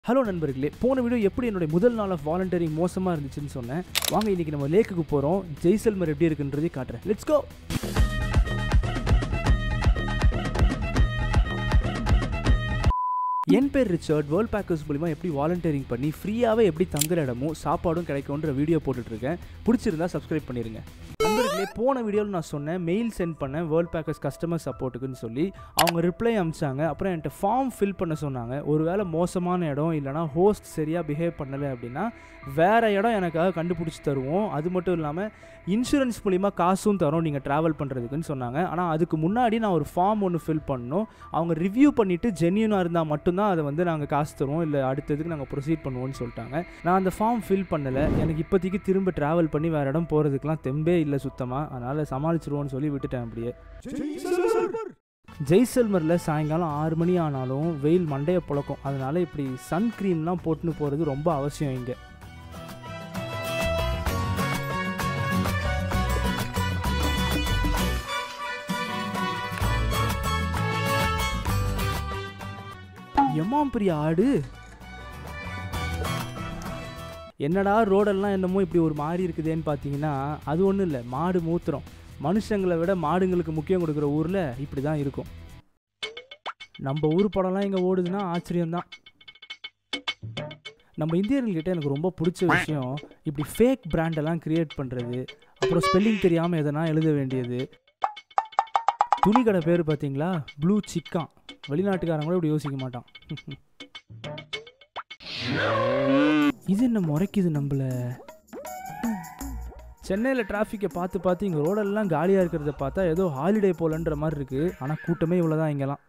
hello நண்பர்களே போன video எப்படி என்னுடைய முதல் நாள் ஆஃப் வாலண்டியரிங் மோசமாக இருந்துச்சுன்னு சொன்னேன் வாங்க இன்னைக்கு நம்ம லேக்குக்கு போகிறோம் ஜெய்சல்மர் எப்படி இருக்குன்றதை காட்டுறேன் லெட்ஸ் கோ என் பேர் ரிச்சர்ட் வேர்ல்ட் பேக்கர்ஸ் மூலிமா எப்படி வாலண்டியரிங் பண்ணி ஃப்ரீயாகவே எப்படி தங்குற இடமும் சாப்பாடும் கிடைக்கும்ன்ற வீடியோ போட்டுட்ருக்கேன் பிடிச்சிருந்தா சப்ஸ்கிரைப் பண்ணிடுங்க நண்பர்களே போன வீடியோவில் நான் சொன்னேன் மெயில் சென்ட் பண்ணேன் வேர்ல்ட் பேக்கர்ஸ் கஸ்டமர் சப்போர்ட்டுக்குன்னு சொல்லி அவங்க ரிப்ளை அமிச்சாங்க அப்புறம் என்கிட்ட ஃபார்ம் ஃபில் பண்ண சொன்னாங்க ஒருவேளை மோசமான இடம் இல்லைனா ஹோஸ்ட் சரியாக பிஹேவ் பண்ணலை அப்படின்னா வேறு இடம் எனக்காக கண்டுபிடிச்சி தருவோம் அது மட்டும் இல்லாமல் இன்சூரன்ஸ் மூலிமா காசும் தரோம் நீங்கள் ட்ராவல் பண்ணுறதுக்குன்னு சொன்னாங்க ஆனால் அதுக்கு முன்னாடி நான் ஒரு ஃபார்ம் ஒன்று ஃபில் பண்ணணும் அவங்க ரிவ்யூ பண்ணிவிட்டு ஜென்யூனாக இருந்தால் மட்டும்தான் அதை வந்து நாங்கள் காசு தருவோம் இல்லை அடுத்ததுக்கு நாங்கள் ப்ரொசீட் பண்ணுவோம்னு சொல்லிட்டாங்க நான் அந்த ஃபார்ம் ஃபில் பண்ணலை எனக்கு இப்போதைக்கு திரும்ப ட்ராவல் பண்ணி வேறு இடம் போகிறதுக்குலாம் தெம்பே இல்லை சுத்தமாக அதனால் சமாளிச்சிருவோன்னு சொல்லி விட்டுட்டேன் அப்படியே ஜெய்சல்மரில் சாயங்காலம் ஆறு மணி ஆனாலும் வெயில் மண்டையை புழக்கும் அதனால் இப்படி சன் க்ரீம்லாம் போட்டுன்னு போகிறது ரொம்ப அவசியம் இங்கே எம்மாம் பெரிய ஆடு என்னடா ரோடெல்லாம் என்னமோ இப்படி ஒரு மாறி இருக்குதேன்னு பார்த்தீங்கன்னா அது ஒன்றும் இல்லை மாடு மூத்திரம் மனுஷங்களை விட மாடுங்களுக்கு முக்கியம் கொடுக்குற ஊரில் இப்படி தான் இருக்கும் நம்ம ஊர் படம்லாம் இங்கே ஓடுதுன்னா ஆச்சரியம்தான் நம்ம இந்தியர்கள்கிட்ட எனக்கு ரொம்ப பிடிச்ச விஷயம் இப்படி ஃபேக் பிராண்டெல்லாம் கிரியேட் பண்ணுறது அப்புறம் ஸ்பெல்லிங் தெரியாமல் எதனா எழுத வேண்டியது துணி கடை பேர் பார்த்தீங்களா ப்ளூ சிக்கான் வெளிநாட்டுக்காரன் கூட இப்படி யோசிக்க மாட்டான் இது என்ன முறைக்குது நம்மள சென்னையில் டிராஃபிக்கை பார்த்து பார்த்து இங்கே ரோடெல்லாம் காலியாக இருக்கிறத பார்த்தா ஏதோ ஹாலிடே போலன்ற மாதிரி இருக்குது ஆனால் கூட்டமே இவ்வளோதான் இங்கெல்லாம்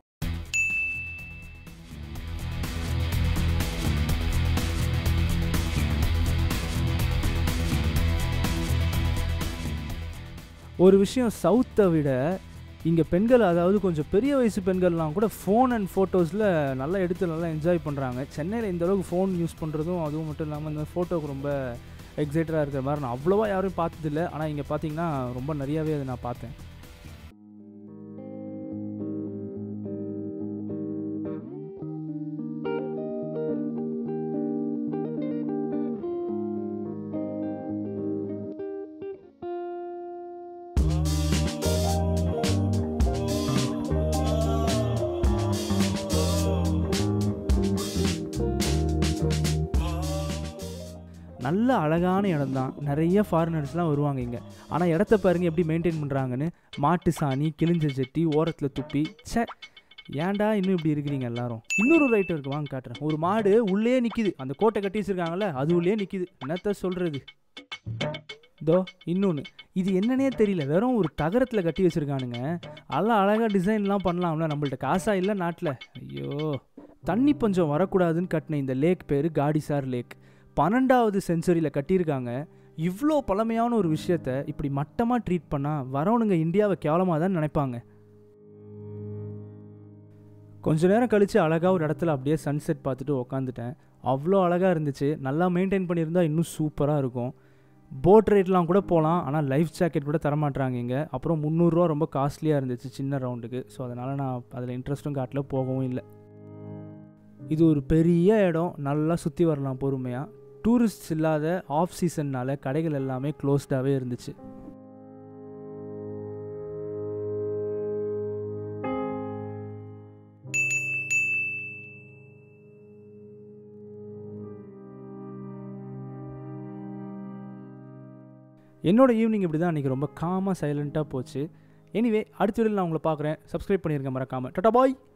ஒரு விஷயம் சவுத்தை விட இங்கே பெண்கள் அதாவது கொஞ்சம் பெரிய வயசு பெண்கள்லாம் கூட ஃபோன் அண்ட் ஃபோட்டோஸில் நல்லா எடுத்து நல்லா என்ஜாய் பண்ணுறாங்க சென்னையில் இந்த அளவுக்கு ஃபோன் யூஸ் பண்ணுறதும் அதுவும் மட்டும் இல்லாமல் இந்த ஃபோட்டோக்கு ரொம்ப எக்ஸைட்டடாக இருக்கிற மாதிரி நான் அவ்வளோவா யாரும் பார்த்ததில்ல ஆனால் இங்கே பார்த்தீங்கன்னா ரொம்ப நிறையாவே அதை நான் பார்த்தேன் நல்ல அழகான இடம் தான் நிறைய ஃபாரினர்ஸ்லாம் வருவாங்க இங்கே ஆனால் இடத்த பாருங்க எப்படி மெயின்டைன் பண்ணுறாங்கன்னு மாட்டு சாணி கிழிஞ்ச செட்டி ஓரத்தில் துப்பி ச்சே ஏன்டா இன்னும் இப்படி இருக்கிறீங்க எல்லாரும் இன்னொரு ரைட் இருக்கு வாங்க காட்டுறேன் ஒரு மாடு உள்ளே நிற்கிது அந்த கோட்டை கட்டி வச்சிருக்காங்கல்ல அது உள்ளே நிற்கிது என்னத்த சொல்கிறது தோ இன்னொன்று இது என்னன்னே தெரியல வெறும் ஒரு தகரத்தில் கட்டி வச்சுருக்கானுங்க அதெல்லாம் அழகாக டிசைன்லாம் பண்ணலாம்ல நம்மள்ட்ட காசா இல்லை நாட்டில் ஐயோ தண்ணி பஞ்சம் வரக்கூடாதுன்னு கட்டின இந்த லேக் பேர் காடிசார் லேக் பன்னெண்டாவது செஞ்சுரியில் கட்டியிருக்காங்க இவ்வளோ பழமையான ஒரு விஷயத்த இப்படி மட்டமாக ட்ரீட் பண்ணால் வரவனுங்க இந்தியாவை கேவலமாக தான் நினைப்பாங்க கொஞ்ச நேரம் கழித்து அழகாக ஒரு இடத்துல அப்படியே சன்செட் பார்த்துட்டு உக்காந்துட்டேன் அவ்வளோ அழகாக இருந்துச்சு நல்லா மெயின்டைன் பண்ணியிருந்தா இன்னும் சூப்பராக இருக்கும் போட் ரைட்லாம் கூட போகலாம் ஆனால் லைஃப் ஜாக்கெட் கூட தரமாட்டுறாங்க இங்கே அப்புறம் முந்நூறுரூவா ரொம்ப காஸ்ட்லியாக இருந்துச்சு சின்ன ரவுண்டுக்கு ஸோ அதனால் நான் அதில் இன்ட்ரெஸ்ட்டும் காட்டல போகவும் இல்லை இது ஒரு பெரிய இடம் நல்லா சுற்றி வரலாம் பொறுமையாக டூரிஸ்ட்ஸ் இல்லாத ஆஃப் சீசன்னால் கடைகள் எல்லாமே க்ளோஸ்டாகவே இருந்துச்சு என்னோட ஈவினிங் இப்படி தான் இன்றைக்கி ரொம்ப காமாக சைலண்ட்டாக போச்சு எனிவே அடுத்த வீடியோவில் நான் உங்களை பார்க்குறேன் சப்ஸ்கிரைப் பண்ணியிருக்கேன் மறக்காமல் டட்டா பாய்